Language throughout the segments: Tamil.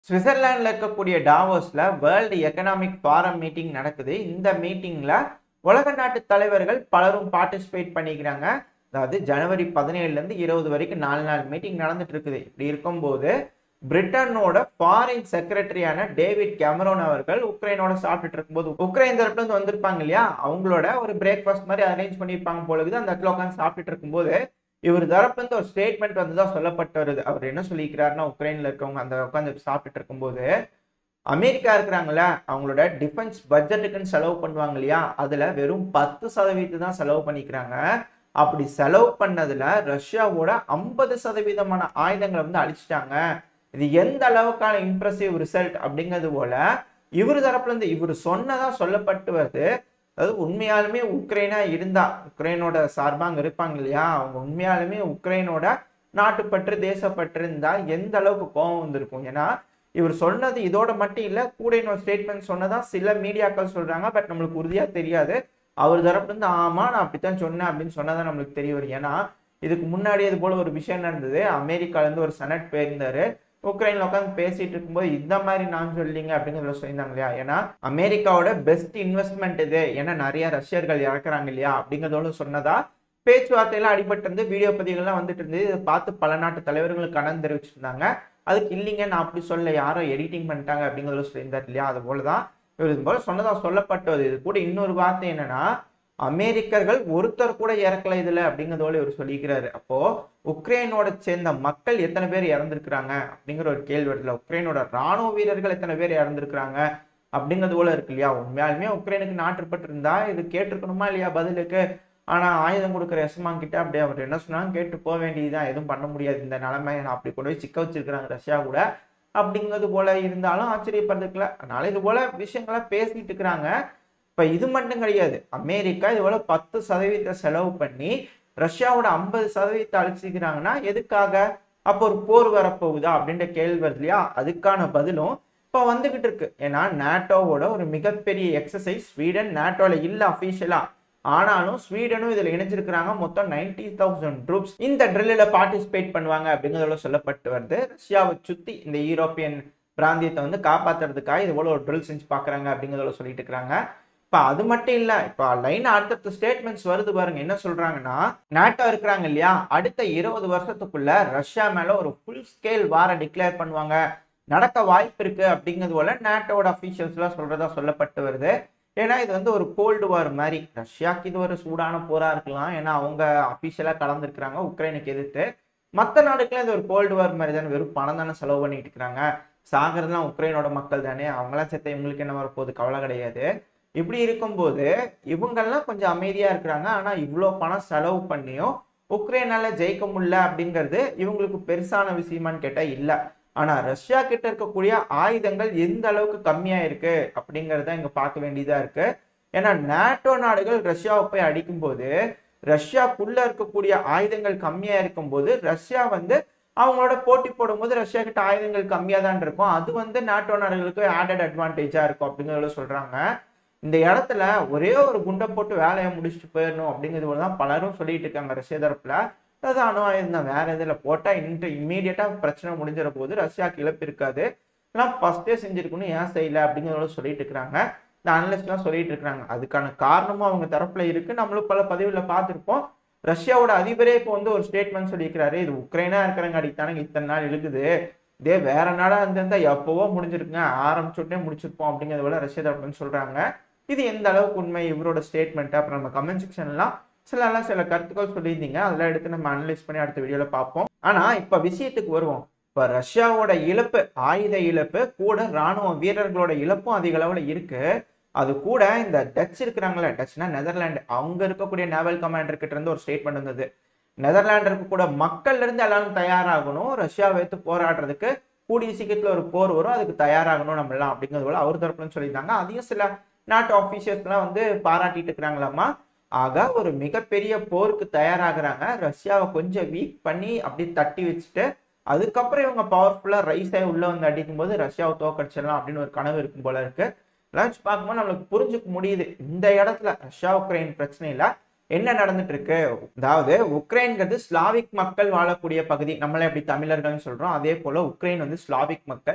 சுவிட்சர்லாண்டில் இருக்கக்கூடிய டாவோஸில் வேர்ல்டு எக்கனாமிக் ஃபாரம் மீட்டிங் நடக்குது இந்த மீட்டிங்கில் உலக நாட்டு தலைவர்கள் பலரும் பார்ட்டிசிபேட் பண்ணிக்கிறாங்க அதாவது ஜனவரி பதினேழுலேருந்து இருபது வரைக்கும் நாலு நாள் மீட்டிங் நடந்துட்டு இருக்குது இப்படி இருக்கும்போது பிரிட்டனோட ஃபாரின் செக்ரட்டரியான டேவிட் கேமரோன் அவர்கள் உக்ரைனோட சாப்பிட்டுட்டு இருக்கும்போது உக்ரைன் தரப்புல இருந்து வந்திருப்பாங்க இல்லையா அவங்களோட ஒரு பிரேக்ஃபாஸ்ட் மாதிரி அரேஞ்ச் பண்ணியிருப்பாங்க போல இருக்குது அந்த இடத்துல உட்காந்து சாப்பிட்டுட்டு இருக்கும்போது இவர் தரப்புல இருந்து ஒரு ஸ்டேட்மெண்ட் வந்து தான் சொல்லப்பட்டு வருது அவர் என்ன சொல்லிக்கிறாருன்னா உக்ரைன்ல இருக்கவங்க அந்த உட்காந்து சாப்பிட்டுட்டு இருக்கும்போது அமெரிக்கா இருக்கிறாங்களே அவங்களோட டிஃபென்ஸ் பட்ஜெட்டுக்குன்னு செலவு பண்ணுவாங்க இல்லையா அதுல வெறும் பத்து சதவீதம் தான் செலவு பண்ணிக்கிறாங்க அப்படி செலவு பண்ணதுல ரஷ்யாவோட ஐம்பது சதவீதமான ஆயுதங்களை வந்து அழிச்சிட்டாங்க இது எந்த அளவுக்கான இம்ப்ரெசிவ் ரிசல்ட் அப்படிங்கிறது போல இவர் தரப்புல இருந்து இவர் சொன்னதா சொல்லப்பட்டு வருது அதாவது உண்மையாலுமே உக்ரைனா இருந்தா உக்ரைனோட சார்பா அங்க இருப்பாங்க இல்லையா அவங்க உண்மையாலுமே உக்ரைனோட நாட்டுப்பற்று தேசப்பற்று இருந்தா எந்த அளவுக்கு கோபம் வந்திருக்கும் ஏன்னா இவர் சொன்னது இதோட மட்டும் இல்ல கூட இன்னொரு ஸ்டேட்மெண்ட் சொன்னதா சில மீடியாக்கள் சொல்றாங்க பட் நம்மளுக்கு உறுதியா தெரியாது அவர் தரப்புல இருந்து ஆமா நான் அப்படித்தான் சொன்னேன் அப்படின்னு சொன்னதான் நம்மளுக்கு தெரிய வரும் ஏன்னா இதுக்கு முன்னாடி இது போல ஒரு விஷயம் நடந்தது அமெரிக்கால இருந்து ஒரு செனட் போயிருந்தாரு உக்ரைன்ல உட்காந்து பேசிட்டு இருக்கும்போது இந்த மாதிரி நான் சொல்லிங்க அப்படிங்கிறத சொல்லியிருந்தாங்க இல்லையா ஏன்னா அமெரிக்காவோட பெஸ்ட் இன்வெஸ்ட்மெண்ட் இது ஏன்னா நிறைய ரஷ்யர்கள் இறக்குறாங்க இல்லையா அப்படிங்கிறதோட சொன்னதா பேச்சுவார்த்தையெல்லாம் அடிபட்டு இருந்து வீடியோ பதிவுகள்லாம் வந்துட்டு இருந்தது இதை பார்த்து பல நாட்டு தலைவர்களுக்கு கடன் தெரிவிச்சிருந்தாங்க அதுக்கு இல்லைங்க நான் அப்படி சொல்ல யாரோ எடிட்டிங் பண்ணிட்டாங்க அப்படிங்கிறத சொல்லியிருந்தார் இல்லையா அது போலதான் இவர் இது போல சொன்னதா சொல்லப்பட்டது இது கூட இன்னொரு வார்த்தை என்னன்னா அமெரிக்கர்கள் ஒருத்தர் கூட இறக்கல இதுல அப்படிங்கிறதோட இவர் சொல்லிக்கிறாரு அப்போ உக்ரைனோட சேர்ந்த மக்கள் எத்தனை பேர் இறந்துருக்கிறாங்க அப்படிங்கிற ஒரு கேள்வி வருதுல உக்ரைனோட ராணுவ வீரர்கள் எத்தனை பேர் இறந்துருக்கிறாங்க அப்படிங்கிறது போல இருக்கு இல்லையா உண்மையாலுமே உக்ரைனுக்கு நாட்டுப்பட்டு இருந்தா இது கேட்டிருக்கணுமா இல்லையா பதிலுக்கு ஆனா ஆயுதம் கொடுக்குற எஸ்மான் கிட்ட அப்படியே அவர் என்ன சொன்னாங்க கேட்டு போக வேண்டியதுதான் எதுவும் பண்ண முடியாது இந்த நிலைமை அப்படி கொண்டு போய் சிக்க வச்சிருக்கிறாங்க ரஷ்யா கூட அப்படிங்கிறது போல இருந்தாலும் ஆச்சரியப்படுறதுக்குல அதனால இது போல விஷயங்களை பேசிட்டு இருக்கிறாங்க இப்ப இது மட்டும் கிடையாது அமெரிக்கா இது போல பத்து சதவீதத்தை செலவு பண்ணி ரஷ்யாவோட ஐம்பது சதவீதத்தை அழிச்சிக்கிறாங்கன்னா எதுக்காக அப்போ ஒரு போர் வரப்போகுதா அப்படின்ற கேள்வி வருது இல்லையா அதுக்கான பதிலும் இப்போ வந்துகிட்டு இருக்கு ஏன்னா நேட்டோவோட ஒரு மிகப்பெரிய எக்ஸசைஸ் ஸ்வீடன் நேட்டோல இல்ல அஃபீஷியலா ஆனாலும் ஸ்வீடனும் இதுல இணைஞ்சிருக்கிறாங்க மொத்தம் நைன்டி தௌசண்ட் ட்ரூப்ஸ் இந்த ட்ரில்லில் பார்ட்டிசிபேட் பண்ணுவாங்க அப்படிங்கிறதுல சொல்லப்பட்டு வருது ரஷ்யாவை சுத்தி இந்த யூரோப்பியன் பிராந்தியத்தை வந்து காப்பாத்துறதுக்காக இது போல ஒரு ட்ரில் செஞ்சு பாக்குறாங்க அப்படிங்கிறதுல சொல்லிட்டு இருக்கிறாங்க இப்போ அது மட்டும் இல்லை இப்போ லைன் அடுத்தடுத்த ஸ்டேட்மெண்ட்ஸ் வருது பாருங்க என்ன சொல்றாங்கன்னா நாட்டோ இருக்கிறாங்க இல்லையா அடுத்த இருபது வருஷத்துக்குள்ள ரஷ்யா மேல ஒரு ஃபுல் ஸ்கேல் வார டிக்ளேர் பண்ணுவாங்க நடக்க வாய்ப்பு இருக்கு அப்படிங்கிறது போல நாட்டோட அஃபீஷியல்ஸ்லாம் சொல்றதா சொல்லப்பட்டு வருது ஏன்னா இது வந்து ஒரு கோல்டு வார் மாதிரி ரஷ்யாவுக்கு இது ஒரு சூடான போரா இருக்கலாம் ஏன்னா அவங்க அஃபீஷியலாக கலந்துருக்கிறாங்க உக்ரைனுக்கு எதிர்த்து மற்ற நாடுக்கெல்லாம் இது ஒரு கோல்டு வார் மாதிரி தானே வெறும் பணம் தானே செலவு பண்ணிட்டு இருக்கிறாங்க சாகிறதுலாம் உக்ரைனோட மக்கள் தானே அவங்களாம் செத்த இவங்களுக்கு என்ன வரப்போகுது கவலை கிடையாது இப்படி இருக்கும்போது இவங்கெல்லாம் கொஞ்சம் அமைதியா இருக்கிறாங்க ஆனா இவ்வளோ பணம் செலவு பண்ணியும் உக்ரைனால ஜெயிக்க முடியல அப்படிங்கிறது இவங்களுக்கு பெருசான விஷயமான்னு கேட்டா இல்லை ஆனா ரஷ்யா கிட்ட இருக்கக்கூடிய ஆயுதங்கள் எந்த அளவுக்கு கம்மியா இருக்கு அப்படிங்கறத இங்க பார்க்க வேண்டியதா இருக்கு ஏன்னா நேட்டோ நாடுகள் ரஷ்யாவை போய் அடிக்கும்போது ரஷ்யாக்குள்ள இருக்கக்கூடிய ஆயுதங்கள் கம்மியா இருக்கும்போது ரஷ்யா வந்து அவங்களோட போட்டி போடும்போது ரஷ்யா கிட்ட ஆயுதங்கள் கம்மியா தான் இருக்கும் அது வந்து நாட்டோ நாடுகளுக்கு ஆடட் அட்வான்டேஜா இருக்கும் அப்படிங்கிறத சொல்றாங்க இந்த இடத்துல ஒரே ஒரு குண்டை போட்டு வேலையை முடிச்சுட்டு போயிடணும் அப்படிங்கிறது போல தான் பலரும் சொல்லிட்டு இருக்காங்க ரஷ்யா தரப்புல அது அணு ஆயுதம் தான் வேற இதில் போட்டால் இன்ட்டு இம்மீடியட்டாக பிரச்சனை முடிஞ்சிட போது ரஷ்யாவுக்கு இழப்பு இருக்காது இதெல்லாம் ஃபர்ஸ்டே செஞ்சிருக்கணும் ஏன் செய்யல அப்படிங்கிறத சொல்லிட்டு இருக்கிறாங்க இந்த அனலிஸ்ட்லாம் சொல்லிட்டு இருக்கிறாங்க அதுக்கான காரணமும் அவங்க தரப்புல இருக்கு நம்மளும் பல பதிவில் பார்த்துருப்போம் ரஷ்யாவோட அதிபரே இப்போ வந்து ஒரு ஸ்டேட்மெண்ட் சொல்லியிருக்கிறாரு இது உக்ரைனா இருக்கிறங்க அடித்தானங்க இத்தனை நாள் இழுக்குது இதே வேற நாடா இருந்திருந்தா எப்பவோ முடிஞ்சிருக்குங்க ஆரம்பிச்சு உடனே முடிச்சிருப்போம் அப்படிங்கிறத விட ரஷ்யா தரப்புன்னு சொல்றாங்க இது எந்த அளவுக்கு உண்மை இவரோட ஸ்டேட்மெண்ட் அப்புறம் நம்ம கமெண்ட் செக்ஷன்லாம் சில எல்லாம் சில கருத்துக்கள் சொல்லியிருந்தீங்க அதெல்லாம் எடுத்து நம்ம அனலைஸ் பண்ணி அடுத்த வீடியோவில் பார்ப்போம் ஆனால் இப்போ விஷயத்துக்கு வருவோம் இப்போ ரஷ்யாவோட இழப்பு ஆயுத இழப்பு கூட ராணுவ வீரர்களோட இழப்பும் அதிக அளவில் இருக்கு அது கூட இந்த டச் இருக்கிறாங்களே டச்னா நெதர்லாண்டு அவங்க இருக்கக்கூடிய நேவல் கமாண்டர் கிட்ட இருந்து ஒரு ஸ்டேட்மெண்ட் வந்தது நெதர்லாண்டு இருக்கக்கூட மக்கள்ல இருந்து எல்லாரும் தயாராகணும் ரஷ்யாவை வைத்து போராடுறதுக்கு கூடிய சீக்கிரத்தில் ஒரு போர் வரும் அதுக்கு தயாராகணும் நம்ம எல்லாம் அப்படிங்கிறது போல அவர் தரப்புலன்னு சொல்லியிருந்தாங்க அதையும் சில நாட்டு ஆஃபீஸர்ஸ்லாம் வந்து பாராட்டிட்டு இருக்கிறாங்களாமா ஆக ஒரு மிகப்பெரிய போருக்கு தயாராகிறாங்க ரஷ்யாவை கொஞ்சம் வீக் பண்ணி அப்படி தட்டி வச்சுட்டு அதுக்கப்புறம் இவங்க பவர்ஃபுல்லாக ரைஸ் ஆகி உள்ள வந்து அடிக்கும் போது ரஷ்யாவை தோக்கடிச்சிடலாம் அப்படின்னு ஒரு கனவு இருக்கும் போல இருக்கு லஞ்ச் பார்க்கும்போது நம்மளுக்கு புரிஞ்சுக்க முடியுது இந்த இடத்துல ரஷ்யா உக்ரைன் பிரச்சனையில என்ன நடந்துட்டு இருக்கு அதாவது உக்ரைன்கிறது ஸ்லாவிக் மக்கள் வாழக்கூடிய பகுதி நம்மளே அப்படி தமிழர்கள்னு சொல்றோம் அதே போல உக்ரைன் வந்து ஸ்லாவிக் மக்கள்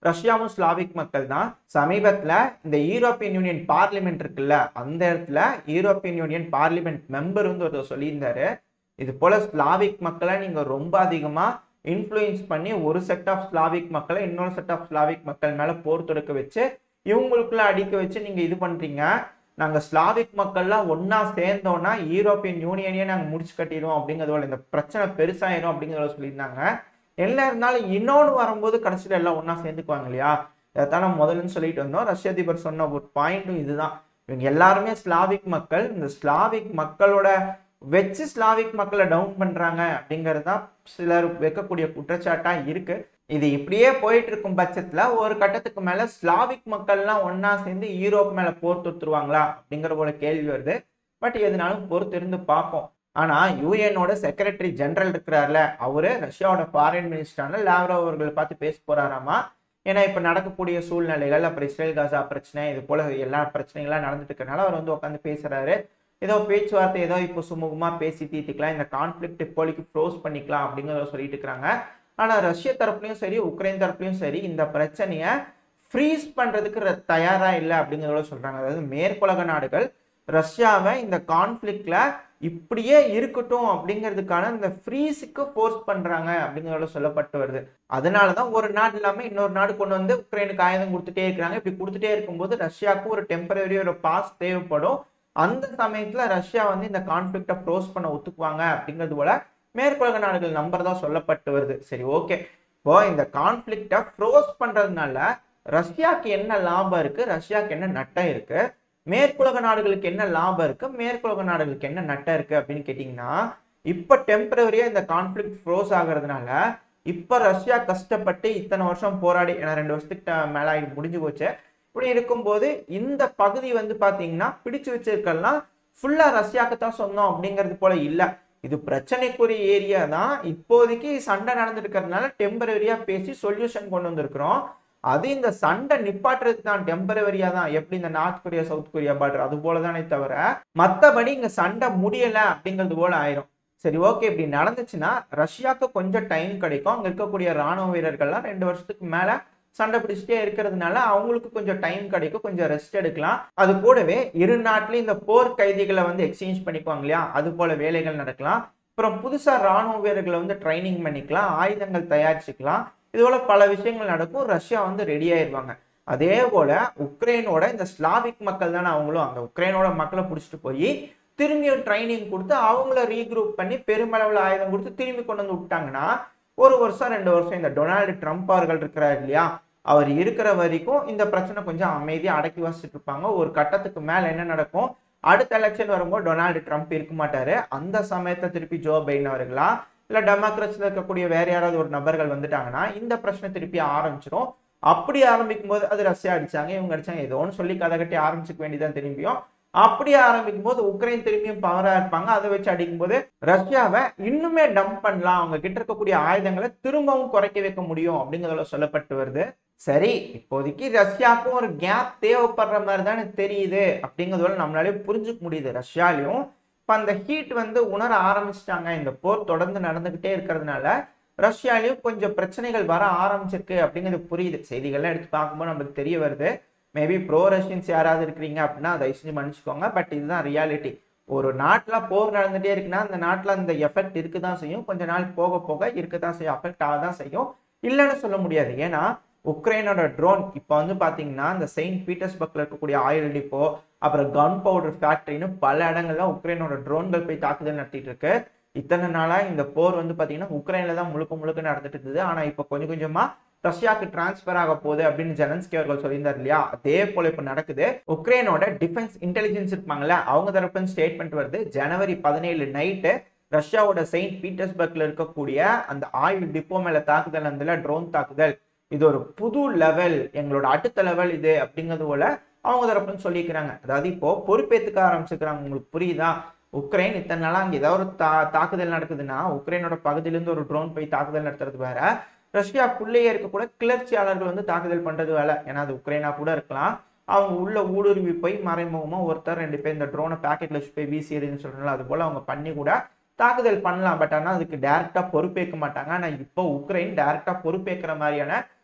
ரஷ்யாவும் ஸ்லாவிக் மக்கள் தான் சமீபத்துல இந்த யூரோப்பியன் யூனியன் பார்லிமெண்ட் இருக்குல்ல அந்த இடத்துல யூரோப்பியன் யூனியன் பார்லிமெண்ட் மெம்பர் வந்து ஒருத்தர் சொல்லியிருந்தாரு இது போல ஸ்லாவிக் மக்களை நீங்க ரொம்ப அதிகமா இன்ஃப்ளூயன்ஸ் பண்ணி ஒரு செட் ஆஃப் ஸ்லாவிக் மக்களை இன்னொரு செட் ஆஃப் ஸ்லாவிக் மக்கள் மேல போர் தொடுக்க வச்சு இவங்களுக்குள்ள அடிக்க வச்சு நீங்க இது பண்றீங்க நாங்க ஸ்லாவிக் மக்கள்லாம் ஒன்னா சேர்ந்தோம்னா யூரோப்பியன் யூனியனையே நாங்க முடிச்சு கட்டிடுவோம் அப்படிங்கிறதோட இந்த பிரச்சனை பெருசாயிரும் அப்படிங்கிறத சொல்லியிருந்தாங்க என்ன இருந்தாலும் இன்னொன்று வரும்போது கடைசியில் எல்லாம் ஒன்றா சேர்ந்துக்குவாங்க இல்லையா இதைத்தான் நம்ம முதல்ல சொல்லிட்டு வந்தோம் ரஷ்ய அதிபர் சொன்ன ஒரு பாயிண்ட்டும் இதுதான் இவங்க எல்லாருமே ஸ்லாவிக் மக்கள் இந்த ஸ்லாவிக் மக்களோட வச்சு ஸ்லாவிக் மக்களை டவுன் பண்றாங்க அப்படிங்கிறது தான் சிலர் வைக்கக்கூடிய குற்றச்சாட்டா இருக்கு இது இப்படியே போயிட்டு இருக்கும் பட்சத்துல ஒரு கட்டத்துக்கு மேல ஸ்லாவிக் மக்கள்லாம் ஒன்னா சேர்ந்து யூரோப் மேல போர் தொடுத்துருவாங்களா அப்படிங்கிற போல கேள்வி வருது பட் எதுனாலும் பொறுத்திருந்து பார்ப்போம் ஆனா யூஎனோட செக்ரட்டரி ஜெனரல் இருக்கிறார்ல அவரு ரஷ்யாவோட ஃபாரின் மினிஸ்டரான லாவ்ரோ அவர்கள் பார்த்து பேச போறாராமா ஏன்னா இப்ப நடக்கக்கூடிய சூழ்நிலைகள் அப்புறம் இஸ்ரேல் காசா பிரச்சனை இது போல எல்லா பிரச்சனைகள்லாம் நடந்துட்டு இருக்கனால அவர் வந்து உட்காந்து பேசுறாரு ஏதோ பேச்சுவார்த்தை ஏதோ இப்போ சுமூகமா பேசி தீர்த்துக்கலாம் இந்த கான்ஃபிளிக்ட் இப்போதைக்கு க்ளோஸ் பண்ணிக்கலாம் அப்படிங்கிறத சொல்லிட்டு இருக்கிறாங்க ஆனா ரஷ்ய தரப்புலையும் சரி உக்ரைன் தரப்புலையும் சரி இந்த பிரச்சனையை ஃப்ரீஸ் பண்றதுக்கு ர- தயாரா இல்லை அப்படிங்கிறத சொல்றாங்க அதாவது மேற்குலக நாடுகள் ரஷ்யாவை இந்த கான்ஃபிளிக்ட்ல இப்படியே இருக்கட்டும் அப்படிங்கிறதுக்கான இந்த ஃப்ரீஸுக்கு ஃபோர்ஸ் பண்றாங்க அப்படிங்கிறத சொல்லப்பட்டு வருது அதனாலதான் ஒரு நாடு இல்லாம இன்னொரு நாடு கொண்டு வந்து உக்ரைனுக்கு ஆயுதம் கொடுத்துட்டே இருக்கிறாங்க இப்படி கொடுத்துட்டே இருக்கும்போது ரஷ்யாவுக்கு ஒரு டெம்பரரி ஒரு பாஸ் தேவைப்படும் அந்த சமயத்துல ரஷ்யா வந்து இந்த கான்ஃபிளிக்டை க்ளோஸ் பண்ண ஒத்துக்குவாங்க அப்படிங்கிறது போல மேற்குலக நாடுகள் நம்பர் தான் சொல்லப்பட்டு வருது சரி ஓகே இப்போ இந்த கான்ஃபிளிக்டை க்ளோஸ் பண்றதுனால ரஷ்யாக்கு என்ன லாபம் இருக்கு ரஷ்யாக்கு என்ன நட்டம் இருக்கு மேற்குலக நாடுகளுக்கு என்ன லாபம் இருக்கு மேற்குலக நாடுகளுக்கு என்ன நட்டம் இருக்கு அப்படின்னு கேட்டிங்கன்னா இப்போ டெம்பரவரியா இந்த கான்ஃபிளிக்ட் ஃப்ரோஸ் ஆகுறதுனால இப்போ ரஷ்யா கஷ்டப்பட்டு இத்தனை வருஷம் போராடி ஏன்னா ரெண்டு வருஷத்துக்கு ட- மேல ஆகி முடிஞ்சு போச்சு இப்படி இருக்கும்போது இந்த பகுதி வந்து பாத்தீங்கன்னா பிடிச்சு வச்சிருக்கலாம் ஃபுல்லா ரஷ்யாவுக்கு தான் சொந்தம் அப்படிங்கிறது போல இல்ல இது பிரச்சனைக்குரிய ஏரியா தான் இப்போதைக்கு சண்டை நடந்துட்டு இருக்கிறதுனால டெம்பரரியா பேசி சொல்யூஷன் கொண்டு வந்திருக்கிறோம் அது இந்த சண்டை நிப்பாட்டுறதுக்கு தான் டெம்பரவரியா தான் எப்படி இந்த North Korea South Korea border அது போல தானே தவிர மத்தபடி இங்க சண்டை முடியல அப்படிங்கிறது போல ஆயிரும் சரி ஓகே இப்படி நடந்துச்சுன்னா ரஷ்யாவுக்கு கொஞ்சம் டைம் கிடைக்கும் அங்க இருக்கக்கூடிய ராணுவ வீரர்கள்லாம் ரெண்டு வருஷத்துக்கு மேல சண்டை பிடிச்சிட்டே இருக்கிறதுனால அவங்களுக்கு கொஞ்சம் டைம் கிடைக்கும் கொஞ்சம் ரெஸ்ட் எடுக்கலாம் அது கூடவே இரு நாட்டிலையும் இந்த போர் கைதிகளை வந்து எக்ஸ்சேஞ்ச் பண்ணிக்குவாங்க இல்லையா அது போல வேலைகள் நடக்கலாம் அப்புறம் புதுசா ராணுவ வீரர்களை வந்து ட்ரைனிங் பண்ணிக்கலாம் ஆயுதங்கள் தயாரிச்சுக்கலாம் இது போல பல விஷயங்கள் நடக்கும் ரஷ்யா வந்து ரெடி ஆயிடுவாங்க அதே போல உக்ரைனோட இந்த ஸ்லாவிக் மக்கள் தானே அவங்களும் அந்த உக்ரைனோட மக்களை பிடிச்சிட்டு போய் திரும்பியும் ட்ரைனிங் கொடுத்து அவங்கள ரீக்ரூப் பண்ணி பெருமளவில் ஆயுதம் கொடுத்து திரும்பி கொண்டு வந்து விட்டாங்கன்னா ஒரு வருஷம் ரெண்டு வருஷம் இந்த டொனால்டு ட்ரம்ப் அவர்கள் இருக்கிறார் இல்லையா அவர் இருக்கிற வரைக்கும் இந்த பிரச்சனை கொஞ்சம் அமைதியாக அடக்கி வச்சுட்டு இருப்பாங்க ஒரு கட்டத்துக்கு மேல என்ன நடக்கும் அடுத்த எலெக்ஷன் வரும்போது டொனால்டு ட்ரம்ப் இருக்க மாட்டாரு அந்த சமயத்துல திருப்பி ஜோ பைடன் அவர்களா இல்ல டெமோக்ரட்ஸ்ல இருக்கக்கூடிய வேற யாராவது ஒரு நபர்கள் வந்துட்டாங்கன்னா இந்த பிரச்சனை திருப்பி ஆரம்பிச்சிடும் அப்படி ஆரம்பிக்கும் போது அது ரஷ்யா அடிச்சாங்க இவங்க அடிச்சாங்க ஏதோ ஒன்று சொல்லி கதை கட்டி ஆரம்பிச்சுக்க வேண்டியதான் திரும்பியும் அப்படி ஆரம்பிக்கும் போது உக்ரைன் திரும்பியும் பவரா இருப்பாங்க அதை வச்சு அடிக்கும் போது ரஷ்யாவை இன்னுமே டம்ப் பண்ணலாம் அவங்க கிட்ட இருக்கக்கூடிய ஆயுதங்களை திரும்பவும் குறைக்க வைக்க முடியும் அப்படிங்கிறதுல சொல்லப்பட்டு வருது சரி இப்போதைக்கு ரஷ்யாவுக்கும் ஒரு கேப் தேவைப்படுற மாதிரி தானே தெரியுது அப்படிங்கிறதோட நம்மளாலே புரிஞ்சுக்க முடியுது ரஷ்யாலையும் இப்போ அந்த ஹீட் வந்து உணர ஆரம்பிச்சிட்டாங்க இந்த போர் தொடர்ந்து நடந்துகிட்டே இருக்கிறதுனால ரஷ்யாலையும் கொஞ்சம் பிரச்சனைகள் வர ஆரம்பிச்சிருக்கு அப்படிங்கிறது புரியுது செய்திகள்லாம் எடுத்து பார்க்கும்போது நம்மளுக்கு தெரிய வருது மேபி ப்ரோ ரஷ்யன்ஸ் யாராவது இருக்கிறீங்க அப்படின்னா தயவு செஞ்சு மன்னிச்சுக்கோங்க பட் இதுதான் ரியாலிட்டி ஒரு நாட்டில் போர் நடந்துகிட்டே இருக்குன்னா அந்த நாட்டில் அந்த எஃபெக்ட் இருக்க தான் செய்யும் கொஞ்ச நாள் போக போக இருக்க தான் செய்யும் அஃபெக்ட் ஆக தான் செய்யும் இல்லைன்னு சொல்ல முடியாது ஏன்னா உக்ரைனோட ட்ரோன் இப்போ வந்து பார்த்தீங்கன்னா இந்த செயின்ட் பீட்டர்ஸ்பர்க்ல இருக்கக்கூடிய ஆயில் டிப்போ அப்புறம் கன் பவுடர் ஃபேக்டரின்னு பல இடங்கள்ல உக்ரைனோட ட்ரோன்கள் போய் தாக்குதல் நடத்திட்டு இருக்கு இத்தனை நாளா இந்த போர் வந்து பார்த்தீங்கன்னா உக்ரைன்ல தான் முழுக்க முழுக்க நடந்துட்டு இருந்தது ஆனால் இப்போ கொஞ்சம் கொஞ்சமா ரஷ்யாவுக்கு டிரான்ஸ்ஃபர் ஆக போகுது அப்படின்னு ஜெலன்ஸ்கி அவர்கள் சொல்லியிருந்தார் இல்லையா அதே போல இப்போ நடக்குது உக்ரைனோட டிஃபென்ஸ் இன்டெலிஜென்ஸ் இருப்பாங்கல்ல அவங்க தரப்பு ஸ்டேட்மெண்ட் வருது ஜனவரி பதினேழு நைட்டு ரஷ்யாவோட செயின்ட் பீட்டர்ஸ்பர்க்ல இருக்கக்கூடிய அந்த ஆயில் டிப்போ மேல தாக்குதல் அந்த ட்ரோன் தாக்குதல் இது ஒரு புது லெவல் எங்களோட அடுத்த லெவல் இது அப்படிங்கிறது போல அவங்க தரப்புன்னு சொல்லிக்கிறாங்க அதாவது இப்போ பொறுப்பேற்றுக்க ஆரம்பிச்சுக்கிறாங்க உங்களுக்கு புரியுதா உக்ரைன் இத்தனை நாளா அங்கே ஏதாவது ஒரு தா தாக்குதல் நடக்குதுன்னா உக்ரைனோட பகுதியிலேருந்து ஒரு ட்ரோன் போய் தாக்குதல் நடத்துறது வேற ரஷ்யாக்குள்ளேயே இருக்கக்கூட கிளர்ச்சியாளர்கள் வந்து தாக்குதல் பண்றது வேலை ஏன்னா அது உக்ரைனா கூட இருக்கலாம் அவங்க உள்ள ஊடுருவி போய் மறைமுகமா ஒருத்தர் ரெண்டு பேர் இந்த ட்ரோனை பேக்கெட்ல வச்சு போய் வீசி எறின்னு சொல்றாங்க அது போல அவங்க பண்ணி கூட தாக்குதல் பண்ணலாம் பட் ஆனால் அதுக்கு டைரக்டா பொறுப்பேற்க மாட்டாங்க ஆனா இப்போ உக்ரைன் டைரக்டா பொறுப்பேற்கிற மாதிரியான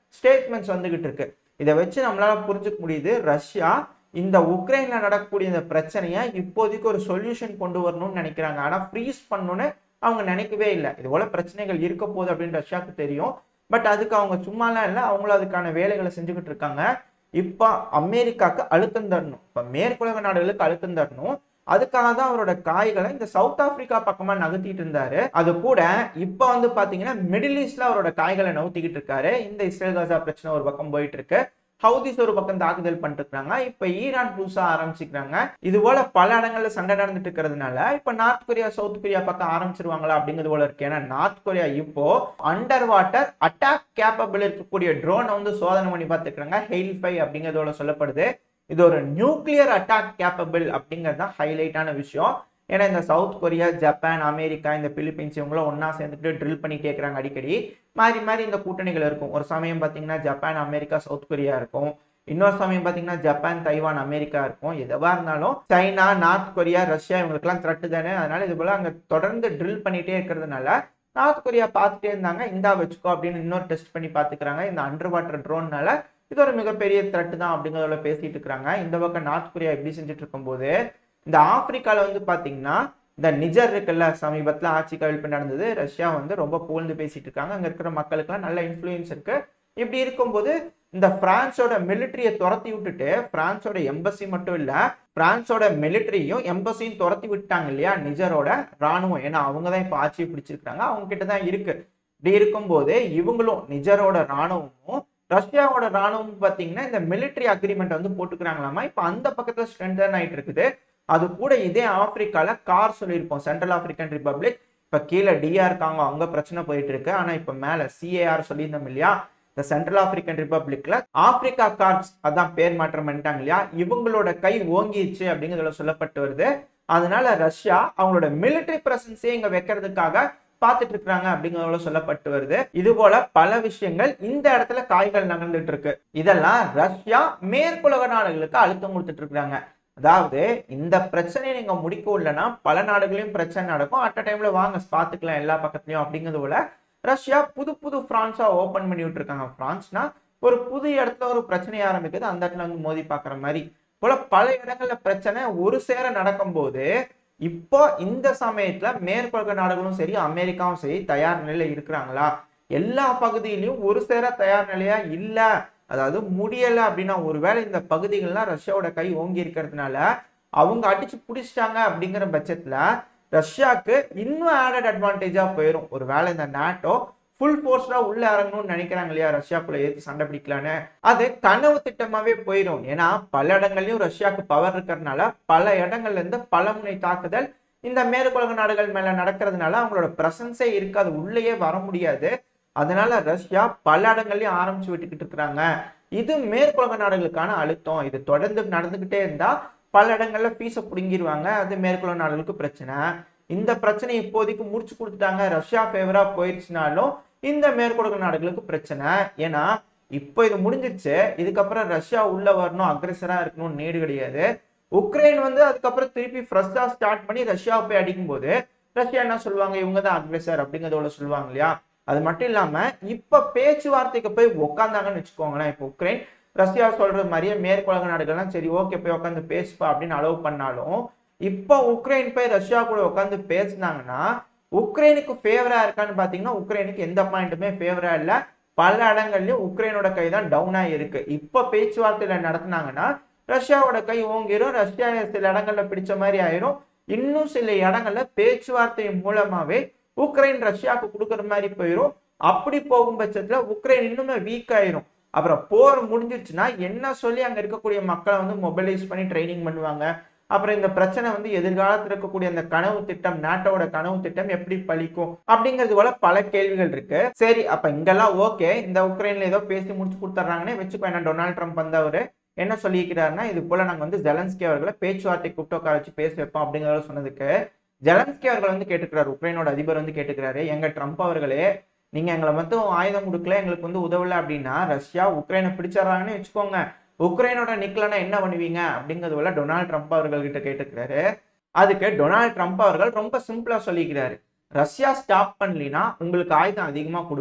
ஸ்டேட்மெண்ட்ஸ் வந்துகிட்டு இருக்கு இதை வச்சு நம்மளால புரிஞ்சுக்க முடியுது ரஷ்யா இந்த உக்ரைன்ல நடக்கக்கூடிய இந்த பிரச்சனையை இப்போதைக்கு ஒரு சொல்யூஷன் கொண்டு வரணும்னு நினைக்கிறாங்க ஆனா ஃப்ரீஸ் பண்ணணும்னு அவங்க நினைக்கவே இல்லை இது போல பிரச்சனைகள் இருக்க போகுது அப்படின்னு ரஷ்யாவுக்கு தெரியும் பட் அதுக்கு அவங்க சும்மாலாம் இல்லை அவங்களும் அதுக்கான வேலைகளை செஞ்சுக்கிட்டு இருக்காங்க இப்போ அமெரிக்காவுக்கு அழுத்தம் தரணும் இப்போ மேற்குலக நாடுகளுக்கு அழுத்தம் தரணும் அதுக்காக தான் அவரோட காய்களை இந்த சவுத் ஆப்பிரிக்கா பக்கமா நகர்த்திட்டு இருந்தாரு அது கூட இப்போ வந்து பாத்தீங்கன்னா மிடில் ஈஸ்ட்ல அவரோட காய்களை நவுத்திக்கிட்டு இருக்காரு இந்த இஸ்ரேல் காசா பிரச்சனை ஒரு பக்கம் போயிட்டு இருக்கு ஹவுதிஸ் ஒரு பக்கம் தாக்குதல் பண்ணிட்டு இருக்காங்க இப்ப ஈரான் புதுசா ஆரம்பிச்சுக்கிறாங்க இது போல பல இடங்கள்ல சண்டை நடந்துட்டு இருக்கிறதுனால இப்ப நார்த் கொரியா சவுத் கொரியா பக்கம் ஆரம்பிச்சிருவாங்களா அப்படிங்கிறது போல இருக்கு ஏன்னா நார்த் கொரியா இப்போ அண்டர் வாட்டர் அட்டாக் கேப்பபிள் இருக்கக்கூடிய ட்ரோனை வந்து சோதனை பண்ணி பார்த்துக்கிறாங்க ஹெயில் ஃபை அப்படிங்கிறதோட சொல்லப்படுது இது ஒரு நியூக்ளியர் அட்டாக் கேப்பபிள் அப்படிங்கிறது தான் ஹைலைட்டான விஷயம் ஏன்னா இந்த சவுத் கொரியா ஜப்பான் அமெரிக்கா இந்த பிலிப்பைன்ஸ் இவங்களும் ஒன்றா சேர்ந்துட்டு ட்ரில் பண்ணிட்டே இருக்கிறாங்க அடிக்கடி மாறி மாறி இந்த கூட்டணிகள் இருக்கும் ஒரு சமயம் பார்த்தீங்கன்னா ஜப்பான் அமெரிக்கா சவுத் கொரியா இருக்கும் இன்னொரு சமயம் பார்த்தீங்கன்னா ஜப்பான் தைவான் அமெரிக்கா இருக்கும் எதுவாக இருந்தாலும் சைனா நார்த் கொரியா ரஷ்யா இவங்களுக்குலாம் த்ரெட்டு தானே அதனால இது போல அங்கே தொடர்ந்து ட்ரில் பண்ணிட்டே இருக்கிறதுனால நார்த் கொரியா பார்த்துட்டே இருந்தாங்க இந்தா வச்சுக்கோ அப்படின்னு இன்னொரு டெஸ்ட் பண்ணி பார்த்துக்கிறாங்க இந்த அண்டர் வாட்டர் ட்ரோன்னால இது ஒரு மிகப்பெரிய த்ரெட் தான் அப்படிங்கிறத பேசிட்டு இருக்கிறாங்க இந்த பக்கம் நார்த் கொரியா எப்படி செஞ்சுட்டு இருக்கும்போது இந்த ஆப்பிரிக்கால வந்து பாத்தீங்கன்னா இந்த நிஜர் இருக்குல்ல சமீபத்தில் ஆட்சி கவிழ்ப்பு நடந்தது ரஷ்யா வந்து ரொம்ப புகழ்ந்து பேசிட்டு இருக்காங்க அங்க இருக்கிற மக்களுக்குலாம் நல்ல இன்ஃப்ளூயன்ஸ் இருக்கு இப்படி இருக்கும்போது இந்த பிரான்ஸோட மிலிட்டரியை துரத்தி விட்டுட்டு பிரான்ஸோட எம்பசி மட்டும் இல்ல பிரான்ஸோட மிலிட்டரியும் எம்பசியும் துரத்தி விட்டாங்க இல்லையா நிஜரோட ராணுவம் ஏன்னா அவங்க தான் இப்போ ஆட்சியை பிடிச்சிருக்காங்க அவங்க கிட்ட தான் இருக்கு இப்படி இருக்கும்போது இவங்களும் நிஜரோட ராணுவமும் ரஷ்யாவோட ராணுவம் பார்த்தீங்கன்னா இந்த மிலிட்டரி அக்ரிமெண்ட் வந்து போட்டுக்கிறாங்களாமா இப்போ அந்த பக்கத்துல ஸ்ட்ரென்தன் ஆயிட்டு இருக்குது அது கூட இதே ஆப்பிரிக்கால கார் சொல்லியிருப்போம் சென்ட்ரல் ஆப்பிரிக்கன் ரிப்பப்ளிக் இப்போ கீழே டிஆர் காங்க அங்க பிரச்சனை போயிட்டு இருக்கு ஆனா இப்போ மேல சிஏஆர் சொல்லியிருந்தோம் இல்லையா இந்த சென்ட்ரல் ஆப்பிரிக்கன் ரிப்பப்ளிக்ல ஆப்பிரிக்கா கார்ப்ஸ் அதான் பேர் மாற்றம் பண்ணிட்டாங்க இல்லையா இவங்களோட கை ஓங்கிருச்சு அப்படிங்கிறதுல சொல்லப்பட்டு வருது அதனால ரஷ்யா அவங்களோட மிலிட்டரி பிரசன்ஸே இங்க வைக்கிறதுக்காக பார்த்துட்டு இருக்காங்க அப்படிங்கிறத சொல்லப்பட்டு வருது இது போல பல விஷயங்கள் இந்த இடத்துல காய்கள் நகர்ந்துட்டு இருக்கு இதெல்லாம் ரஷ்யா மேற்குலக நாடுகளுக்கு அழுத்தம் கொடுத்துட்டு இருக்காங்க அதாவது இந்த பிரச்சனையை நீங்க முடிக்க இல்லைன்னா பல நாடுகளையும் பிரச்சனை நடக்கும் அட் டைம்ல வாங்க பார்த்துக்கலாம் எல்லா பக்கத்துலயும் அப்படிங்கிறது போல ரஷ்யா புது புது பிரான்ஸா ஓபன் பண்ணி விட்டுருக்காங்க பிரான்ஸ்னா ஒரு புது இடத்துல ஒரு பிரச்சனை ஆரம்பிக்குது அந்த இடத்துல வந்து மோதி பார்க்குற மாதிரி போல பல இடங்கள்ல பிரச்சனை ஒரு சேர நடக்கும்போது இப்போ இந்த சமயத்துல மேற்குலக நாடுகளும் சரி அமெரிக்காவும் சரி தயார் நிலையில இருக்கிறாங்களா எல்லா பகுதியிலையும் ஒரு சேர தயார் நிலையா இல்ல அதாவது முடியல அப்படின்னா ஒருவேளை இந்த பகுதிகள்லாம் ரஷ்யாவோட கை ஓங்கி இருக்கிறதுனால அவங்க அடிச்சு பிடிச்சிட்டாங்க அப்படிங்கிற பட்சத்துல ரஷ்யாவுக்கு இன்னும் ஆடட் அட்வான்டேஜா போயிடும் ஒருவேளை இந்த நாட்டோ ஃபுல் ஃபோர்ஸ்டா உள்ள இறங்கணும்னு நினைக்கிறாங்க இல்லையா ரஷ்யாக்குள்ள ஏற்றி சண்டை பிடிக்கலான்னு அது கனவு திட்டமாவே போயிடும் ஏன்னா பல இடங்கள்லயும் ரஷ்யாவுக்கு பவர் இருக்கிறதுனால பல இடங்கள்ல இருந்து பல முனை தாக்குதல் இந்த மேற்குலக நாடுகள் மேல நடக்கிறதுனால அவங்களோட பிரசன்ஸே இருக்காது உள்ளேயே வர முடியாது அதனால ரஷ்யா பல இடங்கள்லயும் ஆரம்பிச்சு விட்டுக்கிட்டு இருக்கிறாங்க இது மேற்குலக நாடுகளுக்கான அழுத்தம் இது தொடர்ந்து நடந்துகிட்டே இருந்தா பல இடங்கள்ல ஃபீஸை பிடுங்கிடுவாங்க அது மேற்குலக நாடுகளுக்கு பிரச்சனை இந்த பிரச்சனை இப்போதைக்கு முடிச்சு கொடுத்துட்டாங்க ரஷ்யா ஃபேவரா போயிடுச்சுனாலும் இந்த மேற்குலக நாடுகளுக்கு பிரச்சனை ஏன்னா இப்போ இது முடிஞ்சிருச்சு இதுக்கப்புறம் ரஷ்யா உள்ள வரணும் அக்ரெசரா இருக்கணும்னு நீடு கிடையாது உக்ரைன் வந்து அதுக்கப்புறம் திருப்பி ஃப்ரெஷ்ஷா ஸ்டார்ட் பண்ணி ரஷ்யாவை போய் அடிக்கும்போது ரஷ்யா என்ன சொல்லுவாங்க இவங்க தான் அக்ரெசர் அப்படிங்கிறதோட சொல்லுவாங்க இல்லையா அது மட்டும் இல்லாம இப்ப பேச்சுவார்த்தைக்கு போய் உட்காந்தாங்கன்னு வச்சுக்கோங்களேன் இப்போ உக்ரைன் ரஷ்யா சொல்ற மாதிரியே மேற்குலக நாடுகள்லாம் சரி ஓகே போய் உட்காந்து பேசுப்பா அப்படின்னு அலோவ் பண்ணாலும் இப்போ உக்ரைன் போய் ரஷ்யா கூட உட்காந்து பேசினாங்கன்னா உக்ரைனுக்கு ஃபேவரா இருக்கான்னு பாத்தீங்கன்னா உக்ரைனுக்கு எந்த பாயிண்ட்டுமே ஃபேவரா இல்ல பல இடங்கள்லயும் உக்ரைனோட கை தான் டவுனா இருக்கு இப்போ பேச்சுவார்த்தையில நடத்தினாங்கன்னா ரஷ்யாவோட கை ஓங்கிரும் ரஷ்யா சில இடங்கள்ல பிடிச்ச மாதிரி ஆயிரும் இன்னும் சில இடங்கள்ல பேச்சுவார்த்தை மூலமாவே உக்ரைன் ரஷ்யாவுக்கு கொடுக்குற மாதிரி போயிடும் அப்படி போகும் பட்சத்துல உக்ரைன் இன்னுமே வீக் ஆயிரும் அப்புறம் போர் முடிஞ்சிருச்சுன்னா என்ன சொல்லி அங்க இருக்கக்கூடிய மக்களை வந்து மொபைலைஸ் பண்ணி ட்ரைனிங் பண்ணுவாங்க அப்புறம் இந்த பிரச்சனை வந்து எதிர்காலத்தில் இருக்கக்கூடிய அந்த கனவு திட்டம் நாட்டோட கனவு திட்டம் எப்படி பழிக்கும் அப்படிங்கிறது போல பல கேள்விகள் இருக்கு சரி அப்ப இங்கெல்லாம் ஓகே இந்த உக்ரைன்ல ஏதோ பேசி முடிச்சு கொடுத்துட்றாங்கன்னு வச்சுக்கோ என்ன டொனால்ட் ட்ரம்ப் வந்தவர் என்ன சொல்லியிருக்கிறாருன்னா இது போல நாங்க வந்து ஜெலன்ஸ்கி அவர்களை பேச்சுவார்த்தை கூப்பிட்டு உட்கார வச்சு பேச வைப்போம் அப்படிங்கிறத சொன்னதுக்கு ஜெலன்ஸ்கி அவர்கள் வந்து கேட்டுக்கிறாரு உக்ரைனோட அதிபர் வந்து கேட்டுக்கிறாரு எங்க ட்ரம்ப் அவர்களே நீங்க எங்களை மட்டும் ஆயுதம் கொடுக்கல எங்களுக்கு வந்து உதவல அப்படின்னா ரஷ்யா உக்ரைனை பிடிச்சிடறாங்கன்னு வச்சுக்கோங்க உக்ரைனோட நிக்கலன்னா என்ன பண்ணுவீங்க அப்படிங்கிறது போல டொனால்ட் ட்ரம்ப் அவர்கள் கிட்ட கேட்டுக்கிறாரு அதுக்கு டொனால்ட் ட்ரம்ப் அவர்கள் ரொம்ப சிம்பிளா சொல்லிக்கிறாரு ரஷ்யா ஸ்டாப் பண்ணலினா உங்களுக்கு ஆயுதம் அதிகமா கொடுப்பேன்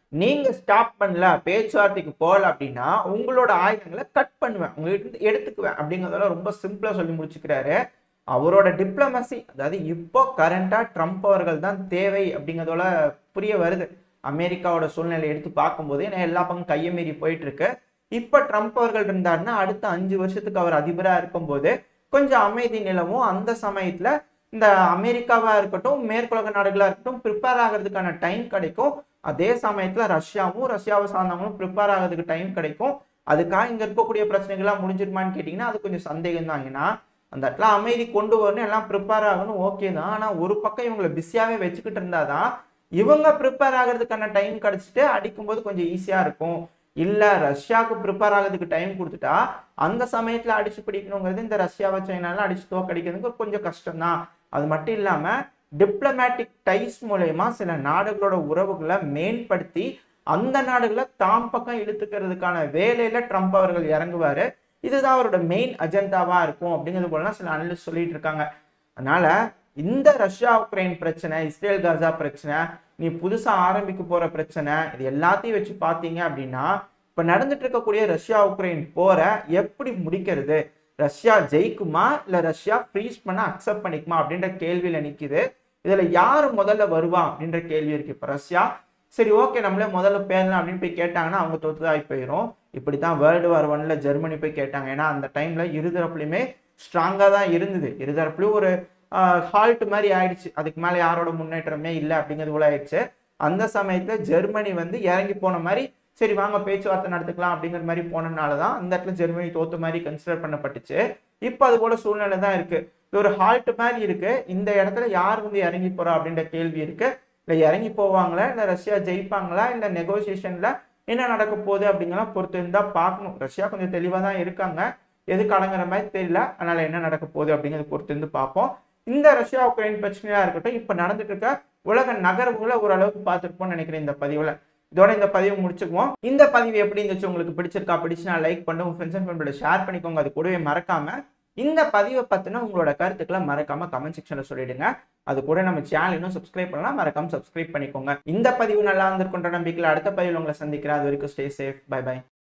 நீங்க ஸ்டாப் பண்ணல பேச்சுவார்த்தைக்கு போகல அப்படின்னா உங்களோட ஆயுதங்களை கட் பண்ணுவேன் உங்ககிட்ட எடுத்துக்குவேன் அப்படிங்கிறதெல்லாம் ரொம்ப சிம்பிளா சொல்லி முடிச்சுக்கிறாரு அவரோட டிப்ளமசி அதாவது இப்போ கரண்டா ட்ரம்ப் அவர்கள் தான் தேவை அப்படிங்கிறதோட புரிய வருது அமெரிக்காவோட சூழ்நிலை எடுத்து பார்க்கும்போது ஏன்னா எல்லா பக்கம் கையை மீறி போயிட்டு இருக்கு இப்போ ட்ரம்ப் அவர்கள் இருந்தாருன்னா அடுத்த அஞ்சு வருஷத்துக்கு அவர் அதிபராக இருக்கும்போது கொஞ்சம் அமைதி நிலவும் அந்த சமயத்துல இந்த அமெரிக்காவா இருக்கட்டும் மேற்குலக நாடுகளா இருக்கட்டும் ப்ரிப்பேர் ஆகிறதுக்கான டைம் கிடைக்கும் அதே சமயத்துல ரஷ்யாவும் ரஷ்யாவை சார்ந்தவங்களும் ப்ரிப்பேர் ஆகிறதுக்கு டைம் கிடைக்கும் அதுக்காக இங்க இருக்கக்கூடிய பிரச்சனைகள்லாம் முடிஞ்சிருமான்னு கேட்டீங்கன்னா அது கொஞ்சம் சந்தேகம் தான் ஏன்னா அந்த இடத்துல அமைதி கொண்டு வரணும் எல்லாம் ப்ரிப்பேர் ஆகணும் ஓகே தான் ஆனா ஒரு பக்கம் இவங்களை பிஸியாவே வச்சுக்கிட்டு இருந்தாதான் இவங்க ப்ரிப்பேர் ஆகிறதுக்கான டைம் கிடைச்சிட்டு அடிக்கும்போது கொஞ்சம் ஈஸியா இருக்கும் இல்ல ரஷ்யாவுக்கு ப்ரிப்பேர் ஆகிறதுக்கு டைம் கொடுத்துட்டா அந்த சமயத்துல அடிச்சு பிடிக்கணுங்கிறது இந்த ரஷ்யாவை சைனால அடிச்சு தோக்கடிக்கிறதுக்கு கொஞ்சம் கஷ்டம்தான் அது மட்டும் இல்லாம டிப்ளமேட்டிக் டைஸ் மூலயமா சில நாடுகளோட உறவுகளை மேம்படுத்தி அந்த நாடுகளை தாம் பக்கம் இழுத்துக்கிறதுக்கான வேலையில ட்ரம்ப் அவர்கள் இறங்குவாரு இதுதான் அவரோட மெயின் அஜெண்டாவா இருக்கும் அப்படிங்கிறது போலலாம் சில அனலிஸ்ட் சொல்லிட்டு இருக்காங்க அதனால இந்த ரஷ்யா உக்ரைன் பிரச்சனை இஸ்ரேல் காசா பிரச்சனை நீ புதுசா ஆரம்பிக்க போற பிரச்சனை இது எல்லாத்தையும் வச்சு பார்த்தீங்க அப்படின்னா இப்ப நடந்துட்டு இருக்கக்கூடிய ரஷ்யா உக்ரைன் போரை எப்படி முடிக்கிறது ரஷ்யா ஜெயிக்குமா இல்ல ரஷ்யா ஃப்ரீஸ் பண்ண அக்செப்ட் பண்ணிக்குமா அப்படின்ற கேள்வியில நிக்குது இதுல யாரு முதல்ல வருவா அப்படின்ற கேள்வி இருக்கு இப்ப ரஷ்யா சரி ஓகே நம்மளே முதல்ல பேரலாம் அப்படின்னு போய் கேட்டாங்கன்னா அவங்க தோத்துதாகி போயிடும் இப்படித்தான் வேர்ல்டு வார் ஒன்ல ஜெர்மனி போய் கேட்டாங்க ஏன்னா அந்த டைம்ல இருதரப்புலையுமே ஸ்ட்ராங்கா தான் இருந்தது இருதரப்புலையும் ஒரு ஹால்ட் மாதிரி ஆயிடுச்சு அதுக்கு மேல யாரோட முன்னேற்றமே இல்லை அப்படிங்கிறது போல ஆயிடுச்சு அந்த சமயத்துல ஜெர்மனி வந்து இறங்கி போன மாதிரி சரி வாங்க பேச்சுவார்த்தை நடத்துக்கலாம் அப்படிங்கிற மாதிரி போனனால தான் அந்த இடத்துல ஜெர்மனி தோத்த மாதிரி கன்சிடர் பண்ணப்பட்டுச்சு இப்போ அது போல சூழ்நிலை தான் இருக்கு இது ஒரு ஹால்ட் மாதிரி இருக்கு இந்த இடத்துல யார் வந்து இறங்கி போறா அப்படின்ற கேள்வி இருக்கு இல்லை இறங்கி போவாங்களா இல்லை ரஷ்யா ஜெயிப்பாங்களா இல்லை நெகோசியேஷன்ல என்ன நடக்க போகுது அப்படிங்கலாம் பொறுத்து இருந்தா பார்க்கணும் ரஷ்யா கொஞ்சம் தெளிவாக தான் இருக்காங்க எதுக்கு அடங்குற மாதிரி தெரியல அதனால என்ன நடக்க போகுது அப்படிங்கிறத பொறுத்து இருந்து பார்ப்போம் இந்த ரஷ்யா உக்ரைன் பிரச்சனையா இருக்கட்டும் இப்போ நடந்துட்டு இருக்க உலக நகர்வுகளை ஓரளவுக்கு பார்த்துருப்போம்னு நினைக்கிறேன் இந்த பதிவுல இதோட இந்த பதிவை முடிச்சுக்குவோம் இந்த பதிவு எப்படி இருந்துச்சு உங்களுக்கு பிடிச்சிருக்கா பிடிச்சுனா லைக் பண்ணி உங்க ஃப்ரெண்ட்ஸ் அண்ட் ஃபேமிலியோட ஷேர் பண்ணிக்கோங்க அது கூடவே மறக்காம இந்த பதிவை பத்தின உங்களோட கருத்துக்களை மறக்காம கமெண்ட் செக்ஷன்ல சொல்லிடுங்க அது கூட நம்ம சேனல் இன்னும் சப்ஸ்கிரைப் பண்ணலாம் மறக்காம சப்ஸ்கிரைப் பண்ணிக்கோங்க இந்த பதிவு நல்லா இருந்திருக்குன்ற நம்பிக்கையில் அடுத்த பதிவில் உங்களை சந்திக்கிறேன் அது வரைக்கும் ஸ்டே சேஃப் பை பை